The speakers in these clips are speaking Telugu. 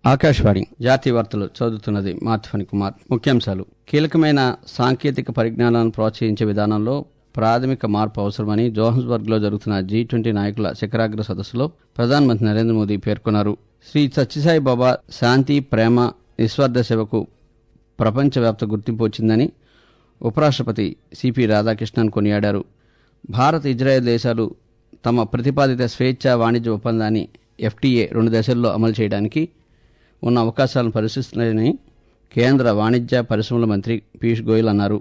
ఆకాశవాణి జాతీయ వార్తలు చదువుతున్నది మాధవని కుమార్ ముఖ్యాంశాలు కీలకమైన సాంకేతిక పరిజ్ఞానాలను ప్రోత్సహించే విధానంలో ప్రాథమిక మార్పు అవసరమని జోహన్స్బర్గ్లో జరుగుతున్న జీ ట్వంటీ నాయకుల శిఖరాగ్ర సదస్సులో ప్రధానమంత్రి నరేంద్ర మోదీ పేర్కొన్నారు శ్రీ సత్యసాయి బాబా శాంతి ప్రేమ నిస్వార్థ సేవకు ప్రపంచవ్యాప్త గుర్తింపు వచ్చిందని ఉపరాష్ట్రపతి సిపి రాధాకృష్ణన్ కొనియాడారు భారత్ ఇజ్రాయెల్ దేశాలు తమ ప్రతిపాదిత స్వేచ్ఛ వాణిజ్య ఒప్పందాన్ని ఎఫ్టీఏ రెండు దశల్లో అమలు చేయడానికి ఉన్న అవకాశాలను పరిశీలిస్తున్నాయని కేంద్ర వాణిజ్య పరిశ్రమల మంత్రి పీయూష్ గోయల్ అన్నారు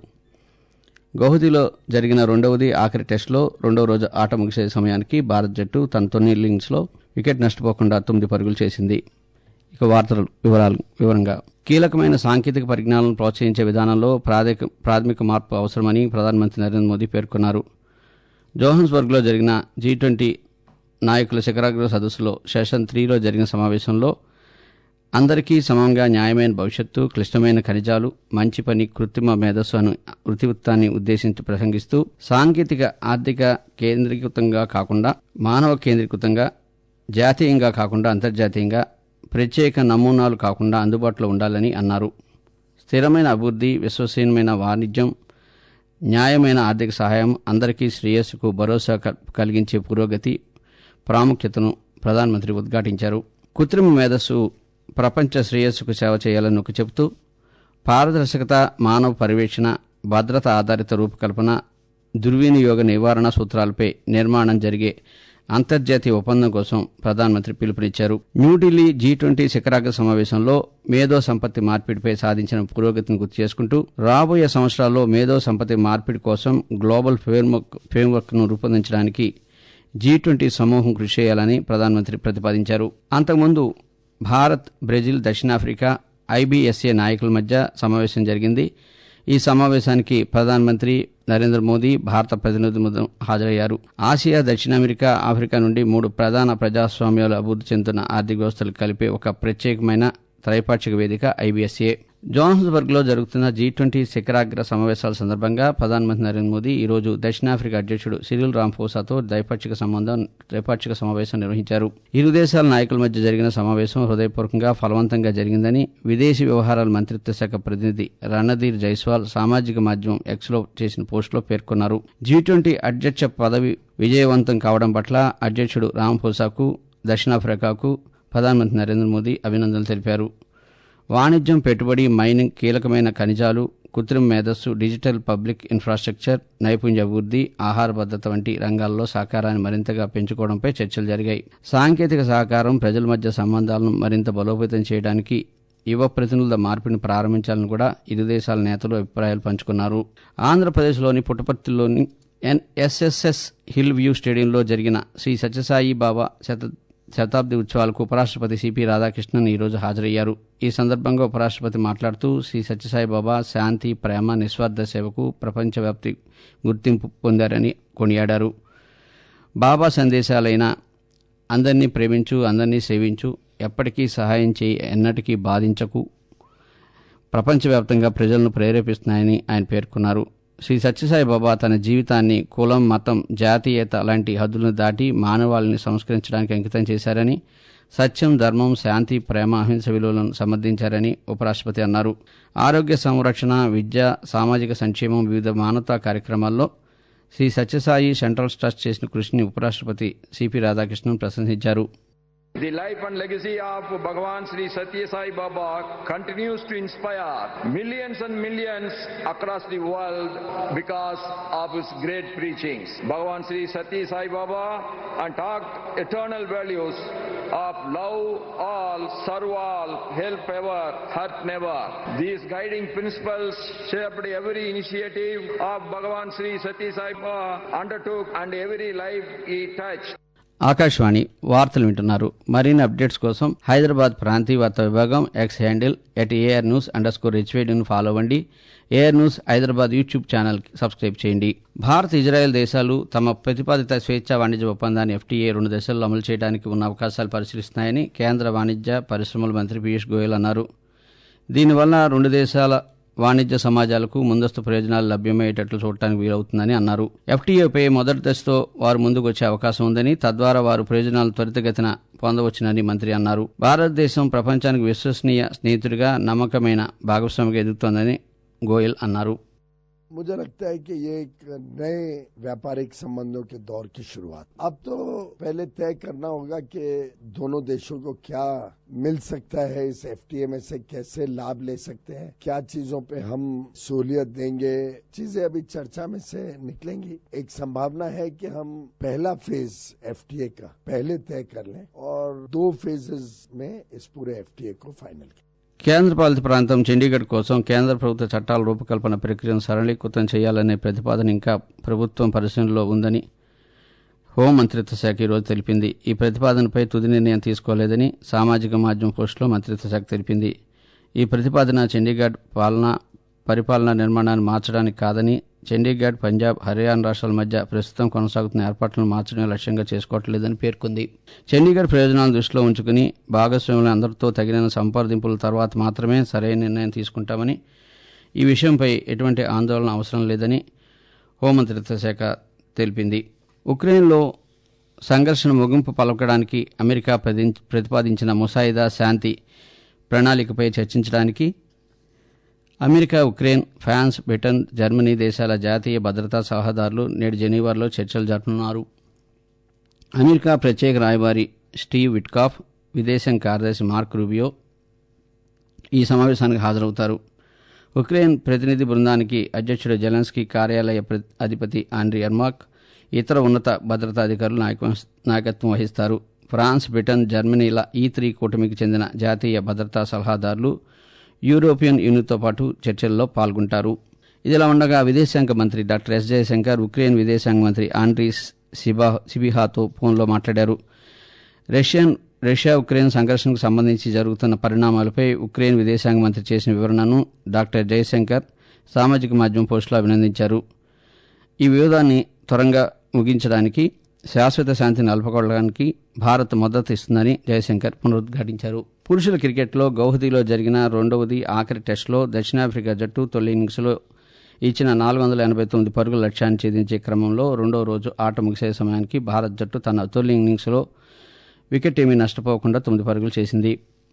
గౌహతిలో జరిగిన రెండవది ఆఖరి టెస్టులో రెండవ రోజు ఆట ముగిసే సమయానికి భారత్ జట్టు తన తొన్ని ఇన్నింగ్స్లో వికెట్ నష్టపోకుండా తొమ్మిది పరుగులు చేసింది ఇక వార్తలు వివరాలు వివరంగా కీలకమైన సాంకేతిక పరిజ్ఞానాలను ప్రోత్సహించే విధానంలో ప్రాథమిక ప్రాథమిక మార్పు అవసరమని ప్రధానమంత్రి నరేంద్ర మోదీ పేర్కొన్నారు జోహన్స్బర్గ్లో జరిగిన జీ ట్వంటీ నాయకుల శిఖరాగ్ర సదస్సులో సెషన్ త్రీలో జరిగిన సమావేశంలో అందరికీ సమంగా న్యాయమైన భవిష్యత్తు క్లిష్టమైన ఖనిజాలు మంచి పని కృత్రిమ మేధస్సు అను వృత్తివృత్తాన్ని ఉద్దేశించి ప్రసంగిస్తూ సాంకేతిక ఆర్థిక కేంద్రీకృతంగా కాకుండా మానవ కేంద్రీకృతంగా జాతీయంగా కాకుండా అంతర్జాతీయంగా ప్రత్యేక నమూనాలు కాకుండా అందుబాటులో ఉండాలని అన్నారు స్థిరమైన అభివృద్ధి విశ్వసనీయమైన వాణిజ్యం న్యాయమైన ఆర్థిక సహాయం అందరికీ శ్రేయస్సుకు భరోసా కల్- కలిగించే పురోగతి ప్రాముఖ్యతను ప్రధానమంత్రి ఉద్ఘాటించారు కృత్రిమ మేధస్సు ప్రపంచ శ్రేయస్సుకు సేవ చేయాలని నొక్కి చెబుతూ పారదర్శకత మానవ పర్యవేక్షణ భద్రత ఆధారిత రూపకల్పన దుర్వినియోగ నివారణ సూత్రాలపై నిర్మాణం జరిగే అంతర్జాతీయ ఒప్పందం కోసం ప్రధానమంత్రి పిలుపునిచ్చారు న్యూఢిల్లీ జీ ట్వంటీ శిఖరాగ్ర సమావేశంలో మేధో సంపత్తి మార్పిడిపై సాధించిన పురోగతిని గుర్తు చేసుకుంటూ రాబోయే సంవత్సరాల్లో మేధో సంపత్తి మార్పిడి కోసం గ్లోబల్ ఫ్రేమ్వర్క్ ఫ్రేమ్వర్క్ను రూపొందించడానికి జీ ట్వంటీ సమూహం కృషి చేయాలని ప్రధానమంత్రి ప్రతిపాదించారు అంతకుముందు భారత్ బ్రెజిల్ దక్షిణాఫ్రికా ఐబీఎస్ఏ నాయకుల మధ్య సమావేశం జరిగింది ఈ సమావేశానికి ప్రధానమంత్రి నరేంద్ర మోదీ భారత ప్రతినిధులు హాజరయ్యారు ఆసియా దక్షిణ అమెరికా ఆఫ్రికా నుండి మూడు ప్రధాన ప్రజాస్వామ్యాలు అభివృద్ధి చెందుతున్న ఆర్థిక వ్యవస్థలు కలిపే ఒక ప్రత్యేకమైన త్రైపాక్షిక వేదిక ఐబీఎస్ఏ జోహాన్స్బర్గ్లో జరుగుతున్న జీ ట్వంటీ శిఖరాగ్ర సమావేశాల సందర్భంగా ప్రధానమంత్రి నరేంద్ర మోదీ ఈ రోజు దక్షిణాఫ్రికా అధ్యక్షుడు సిరిల్ రాంఫోసాతో ద్వైపాక్షిక సంబంధం ద్వైపాక్షిక సమావేశం నిర్వహించారు ఇరు దేశాల నాయకుల మధ్య జరిగిన సమావేశం హృదయపూర్వకంగా ఫలవంతంగా జరిగిందని విదేశీ వ్యవహారాల మంత్రిత్వ శాఖ ప్రతినిధి రణధీర్ జైస్వాల్ సామాజిక మాధ్యమం ఎక్స్లో చేసిన పోస్టులో పేర్కొన్నారు జీ ట్వంటీ అధ్యక్ష పదవి విజయవంతం కావడం పట్ల అధ్యక్షుడు రాంఫోసాకు దక్షిణాఫ్రికాకు ప్రధానమంత్రి నరేంద్ర మోదీ అభినందనలు తెలిపారు వాణిజ్యం పెట్టుబడి మైనింగ్ కీలకమైన ఖనిజాలు కృత్రిమ మేధస్సు డిజిటల్ పబ్లిక్ ఇన్ఫ్రాస్ట్రక్చర్ నైపుణ్య అభివృద్ధి ఆహార భద్రత వంటి రంగాల్లో సహకారాన్ని మరింతగా పెంచుకోవడంపై చర్చలు జరిగాయి సాంకేతిక సహకారం ప్రజల మధ్య సంబంధాలను మరింత బలోపేతం చేయడానికి యువ ప్రతినిధుల మార్పిడిని ప్రారంభించాలని కూడా ఇరు దేశాల నేతలు అభిప్రాయాలు పంచుకున్నారు ఆంధ్రప్రదేశ్లోని పుట్టపర్తిలోని ఎన్ఎస్ఎస్ఎస్ హిల్ వ్యూ స్టేడియంలో జరిగిన శ్రీ సత్యసాయి బాబా శత శతాబ్ది ఉత్సవాలకు ఉపరాష్ట్రపతి సిపి రాధాకృష్ణన్ ఈరోజు హాజరయ్యారు ఈ సందర్భంగా ఉపరాష్ట్రపతి మాట్లాడుతూ శ్రీ సత్యసాయి బాబా శాంతి ప్రేమ నిస్వార్థ సేవకు ప్రపంచవ్యాప్తి గుర్తింపు పొందారని కొనియాడారు బాబా సందేశాలైన అందరినీ ప్రేమించు అందరినీ సేవించు ఎప్పటికీ సహాయం చేయి ఎన్నటికీ బాధించకు ప్రపంచవ్యాప్తంగా ప్రజలను ప్రేరేపిస్తున్నాయని ఆయన పేర్కొన్నారు శ్రీ సత్యసాయి బాబా తన జీవితాన్ని కులం మతం జాతీయత లాంటి హద్దులను దాటి మానవాళిని సంస్కరించడానికి అంకితం చేశారని సత్యం ధర్మం శాంతి ప్రేమ అహింస విలువలను సమర్థించారని ఉపరాష్ట్రపతి అన్నారు ఆరోగ్య సంరక్షణ విద్య సామాజిక సంక్షేమం వివిధ మానవతా కార్యక్రమాల్లో శ్రీ సత్యసాయి సెంట్రల్ ట్రస్ట్ చేసిన కృషిని ఉపరాష్ట్రపతి సిపి రాధాకృష్ణన్ ప్రశంసించారు The life and legacy of Bhagavan Sri Satya Sai Baba continues to inspire millions and millions across the world because of his great preachings. Bhagavan Sri Satya Sai Baba and taught eternal values of love all, serve all, help ever, hurt never. These guiding principles shaped every initiative of Bhagavan Sri Satya Sai Baba undertook and every life he touched. Akashvani వార్తలు వింటున్నారు మరిన్ని అప్డేట్స్ కోసం హైదరాబాద్ ప్రాంతీయ వార్తా విభాగం X handle at AR news underscore హెచ్వేడిని ఫాలో అవ్వండి AR news Hyderabad YouTube channel subscribe చేయండి భారత్ ఇజ్రాయెల్ దేశాలు తమ ప్రతిపాదిత స్వేచ్ఛా వాణిజ్య ఒప్పందాన్ని ఎఫ్టీఏ రెండు దశల్లో అమలు చేయడానికి ఉన్న అవకాశాలు పరిశీలిస్తున్నాయని కేంద్ర వాణిజ్య పరిశ్రమల మంత్రి పీయూష్ గోయల్ అన్నారు దీనివల్ల రెండు దేశాల వాణిజ్య సమాజాలకు ముందస్తు ప్రయోజనాలు లభ్యమయ్యేటట్లు చూడటానికి వీలవుతుందని అన్నారు ఎఫ్టీఏపై మొదటి దశతో వారు ముందుకు వచ్చే అవకాశం ఉందని తద్వారా వారు ప్రయోజనాలు త్వరితగతిన పొందవచ్చునని మంత్రి అన్నారు భారతదేశం ప్రపంచానికి విశ్వసనీయ స్నేహితుడిగా నమ్మకమైన భాగస్వామిగా ఎదుగుతోందని గోయల్ అన్నారు मुझे लगता है कि ये एक नए व्यापारिक संबंधों के दौर की शुरुआत अब तो पहले तय करना होगा कि दोनों देशों को क्या मिल सकता है इस एफटीए में से कैसे लाभ ले सकते हैं क्या चीजों पे हम सहूलियत देंगे चीजें अभी चर्चा में से निकलेंगी एक संभावना है कि हम पहला फेज एफटीए का पहले तय कर लें और दो फेजेस में इस पूरे एफटीए को फाइनल करें కేంద్రపాలిత ప్రాంతం చండీగఢ్ కోసం కేంద్ర ప్రభుత్వ చట్టాల రూపకల్పన ప్రక్రియను సరళీకృతం చేయాలనే ప్రతిపాదన ఇంకా ప్రభుత్వం పరిశీలనలో ఉందని హోం మంత్రిత్వ శాఖ ఈరోజు తెలిపింది ఈ ప్రతిపాదనపై తుది నిర్ణయం తీసుకోలేదని సామాజిక మాధ్యమ పోస్టులో మంత్రిత్వ శాఖ తెలిపింది ఈ ప్రతిపాదన చండీగఢ్ పాలన పరిపాలనా నిర్మాణాన్ని మార్చడానికి కాదని చండీగఢ్ పంజాబ్ హర్యానా రాష్ట్రాల మధ్య ప్రస్తుతం కొనసాగుతున్న ఏర్పాట్లను మార్చడమే లక్ష్యంగా చేసుకోవట్లేదని పేర్కొంది చండీగఢ్ ప్రయోజనాలను దృష్టిలో ఉంచుకుని భాగస్వాములు అందరితో తగిన సంప్రదింపుల తర్వాత మాత్రమే సరైన నిర్ణయం తీసుకుంటామని ఈ విషయంపై ఎటువంటి ఆందోళన అవసరం లేదని హోంమంత్రిత్వ శాఖ తెలిపింది ఉక్రెయిన్లో సంఘర్షణ ముగింపు పలకడానికి అమెరికా ప్రతి- ప్రతిపాదించిన ముసాయిదా శాంతి ప్రణాళికపై చర్చించడానికి America Ukraine France Britain Germany దేశాల జాతీయ భద్రతా సలహాదారులు నేడు జెనీవాలో చర్చలు జరుపుతున్నారు అమెరికా ప్రత్యేక రాయబారి స్టీవ్ విట్కాఫ్ విదేశాంగ కార్యదర్శి మార్క్ రూబియో ఈ సమావేశానికి హాజరవుతారు ఉక్రెయిన్ ప్రతినిధి బృందానికి అధ్యక్షుడు జెలెన్స్కీ కార్యాలయ ప్ర- అధిపతి ఆండ్రీ ఎర్మాక్ ఇతర ఉన్నత భద్రతా అధికారులు నాయక- నాయకత్వం వహిస్తారు ఫ్రాన్స్ బ్రిటన్ జర్మనీల ఈ త్రీ కూటమికి చెందిన జాతీయ భద్రతా సలహాదారులు యూరోపియన్ యూనియన్తో పాటు చర్చల్లో పాల్గొంటారు ఇదిలా ఉండగా విదేశాంగ మంత్రి డాక్టర్ ఎస్ జయశంకర్ ఉక్రెయిన్ విదేశాంగ మంత్రి ఆండ్రీస్ సిబా సిబిహాతో ఫోన్లో మాట్లాడారు రష్యన్ రష్యా ఉక్రెయిన్ సంఘర్షణకు సంబంధించి జరుగుతున్న పరిణామాలపై ఉక్రెయిన్ విదేశాంగ మంత్రి చేసిన వివరణను డాక్టర్ జయశంకర్ సామాజిక మాధ్యమం పోస్టులో అభినందించారు ఈ వివాదాన్ని త్వరగా ముగించడానికి శాశ్వత శాంతిని నెలకొల్పడానికి భారత్ మద్దతు ఇస్తుందని జయశంకర్ పునరుద్ఘాటించారు పురుషుల క్రికెట్లో గౌహతిలో జరిగిన రెండవది ఆఖరి టెస్టులో దక్షిణాఫ్రికా జట్టు తొలి ఇన్నింగ్స్లో ఇచ్చిన నాలుగు వందల ఎనభై తొమ్మిది పరుగుల లక్ష్యాన్ని ఛేదించే క్రమంలో రెండో రోజు ఆట ముగిసే సమయానికి భారత్ జట్టు తన తొలి ఇన్నింగ్స్లో వికెట్ ఏమీ నష్టపోకుండా తొమ్మిది పరుగులు చేసింది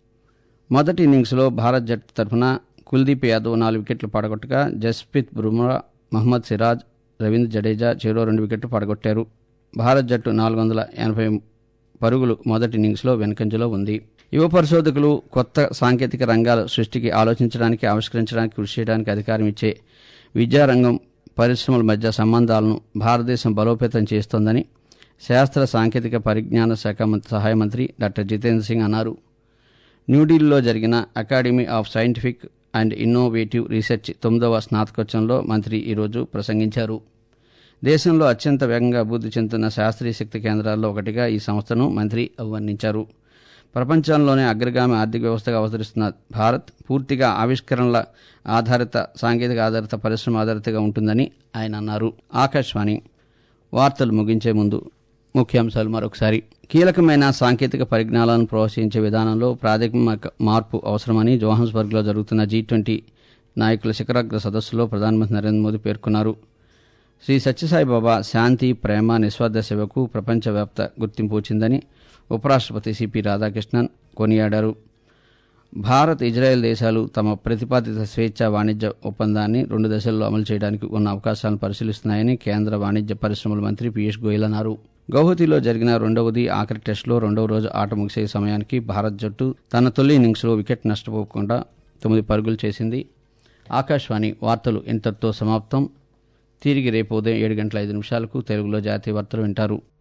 మొదటి ఇన్నింగ్స్లో భారత్ జట్టు తరఫున కుల్దీప్ యాదవ్ నాలుగు వికెట్లు పడగొట్టగా జస్ప్రీత్ బుమ్రా మహమ్మద్ సిరాజ్ రవీంద్ర జడేజా చెరో రెండు వికెట్లు పడగొట్టారు భారత్ జట్టు నాలుగు వందల ఎనభై పరుగులు మొదటి ఇన్నింగ్స్లో వెనుకంజలో ఉంది యువ పరిశోధకులు కొత్త సాంకేతిక రంగాల సృష్టికి ఆలోచించడానికి ఆవిష్కరించడానికి కృషి చేయడానికి అధికారం ఇచ్చే విద్యారంగం పరిశ్రమల మధ్య సంబంధాలను భారతదేశం బలోపేతం చేస్తోందని శాస్త్ర సాంకేతిక పరిజ్ఞాన శాఖ మంత్రి- సహాయ మంత్రి డాక్టర్ జితేంద్ర సింగ్ అన్నారు న్యూఢిల్లీలో జరిగిన academy of scientific and innovative research తొమ్మిదవ స్నాతకోత్సవంలో మంత్రి ఈరోజు ప్రసంగించారు దేశంలో అత్యంత వేగంగా అభివృద్ధి చెందుతున్న శాస్త్రీయ శక్తి కేంద్రాల్లో ఒకటిగా ఈ సంస్థను మంత్రి అభివర్ణించారు ప్రపంచంలోనే అగ్రగామి ఆర్థిక వ్యవస్థగా అవతరిస్తున్న భారత్ పూర్తిగా ఆవిష్కరణల ఆధారిత సాంకేతిక ఆధారిత పరిశ్రమ ఆధారితగా ఉంటుందని ఆయన అన్నారు ఆకాశవాణి వార్తలు ముగించే ముందు ముఖ్యాంశాలు మరొకసారి కీలకమైన సాంకేతిక పరిజ్ఞానాలను ప్రోత్సహించే విధానంలో ప్రాథమిక మార్పు అవసరమని జోహాన్స్బర్గ్లో జరుగుతున్న జీ ట్వంటీ నాయకుల శిఖరాగ్ర సదస్సులో ప్రధానమంత్రి నరేంద్ర మోదీ పేర్కొన్నారు శ్రీ సత్యసాయిబాబా శాంతి ప్రేమ నిస్వార్థ సేవకు ప్రపంచవ్యాప్త గుర్తింపు వచ్చిందని ఉపరాష్ట్రపతి సిపి రాధాకృష్ణన్ కొనియాడారు భారత్ ఇజ్రాయెల్ దేశాలు తమ ప్రతిపాదిత స్వేచ్ఛ వాణిజ్య ఒప్పందాన్ని రెండు దశల్లో అమలు చేయడానికి ఉన్న అవకాశాలను పరిశీలిస్తున్నాయని కేంద్ర వాణిజ్య పరిశ్రమల మంత్రి పీయూష్ గోయల్ అన్నారు గౌహతిలో జరిగిన రెండవది ఆఖరి టెస్టులో రెండవ రోజు ఆట ముగిసే సమయానికి భారత్ జట్టు తన తొలి ఇన్నింగ్స్లో వికెట్ నష్టపోకుండా తొమ్మిది పరుగులు చేసింది ఆకాశవాణి వార్తలు ఇంతటితో సమాప్తం తిరిగి రేపు ఉదయం ఏడు గంటల ఐదు నిమిషాలకు తెలుగులో జాతీయ వార్తలు వింటారు